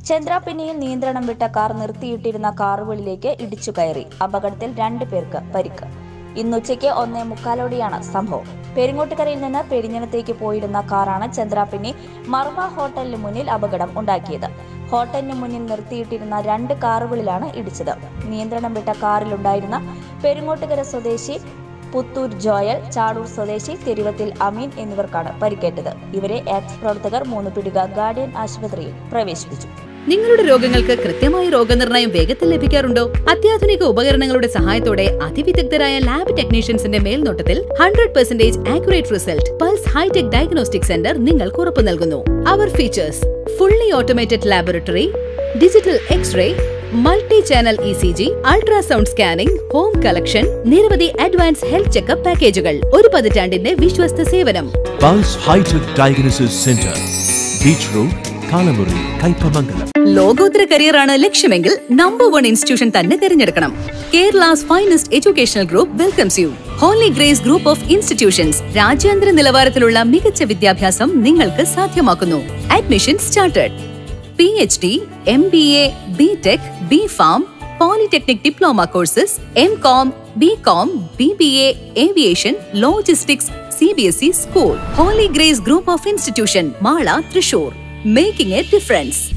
ചന്ദ്രാപിന്നിയിൽ നിയന്ത്രണം വിട്ട കാർ നിർത്തിയിട്ടിരുന്ന കാറുകളിലേക്ക് ഇടിച്ചു കയറി അപകടത്തിൽ രണ്ടു പേർക്ക് പരിക്ക് ഇന്നുച്ചയ്ക്ക് ഒന്നേ മുക്കാലോടെയാണ് സംഭവം പെരിങ്ങോട്ടുകരയിൽ നിന്ന് പെരിഞ്ഞനത്തേക്ക് പോയിരുന്ന കാറാണ് ചന്ദ്രാപിന്നി മർമ ഹോട്ടലിന് മുന്നിൽ അപകടം ഉണ്ടാക്കിയത് ഹോട്ടലിന് മുന്നിൽ നിർത്തിയിട്ടിരുന്ന രണ്ട് കാറുകളിലാണ് ഇടിച്ചത് നിയന്ത്രണം വിട്ട കാറിലുണ്ടായിരുന്ന പെരിങ്ങോട്ടുകര സ്വദേശി പുത്തൂർ ജോയൽ ചാടൂർ സ്വദേശി തിരുവത്തിൽ അമീൻ എന്നിവർക്കാണ് പരിക്കേറ്റത് ഇവരെ എക്സ് പ്രവർത്തകർ മൂന്ന് പിടിക ഗാർഡിയൻ ആശുപത്രിയിൽ പ്രവേശിപ്പിച്ചു നിങ്ങളുടെ രോഗങ്ങൾക്ക് കൃത്യമായ രോഗനിർണയം വേഗത്തിൽ ലഭിക്കാറുണ്ടോ അത്യാധുനിക ഉപകരണങ്ങളുടെ സഹായത്തോടെ അതിവിദഗ്ധരായ ലാബ് ടെക്നീഷ്യൻസിന്റെ മേൽനോട്ടത്തിൽ hundred percentage accurate result Pulse hi-tech diagnostic centre നിങ്ങൾക്ക് ഉറപ്പു നൽകുന്നു അവർ features fully automated laboratory digital x-ray multi channel E C G ultrasound scanning home collection നിരവധി അഡ്വാൻസ് ഹെൽത്ത് ചെക്കപ്പ് പാക്കേജുകൾ ഒരു പതിറ്റാണ്ടിന്റെ വിശ്വസ്ത സേവനം Pulse High-Tech Diagnosis Center, Beach Road, Kalamuri, Kaipamangala. ലോകോത്തര കരിയറാണ് ലക്ഷ്യമെങ്കിൽ നമ്പർ വൺ ഇൻസ്റ്റിറ്റ്യൂഷൻ തന്നെ തിരഞ്ഞെടുക്കണം Kerala's finest educational group welcomes you Holy Grace group of institutions രാജ്യാന്തര നിലവാരത്തിലുള്ള മികച്ച വിദ്യാഭ്യാസം നിങ്ങൾക്ക് സാധ്യമാക്കുന്നു admission started P H D M B A B tech B pharm polytechnic diploma courses M com B com B B A aviation logistics C B S E school Holy Grace group of institution Mala Thrissur making a difference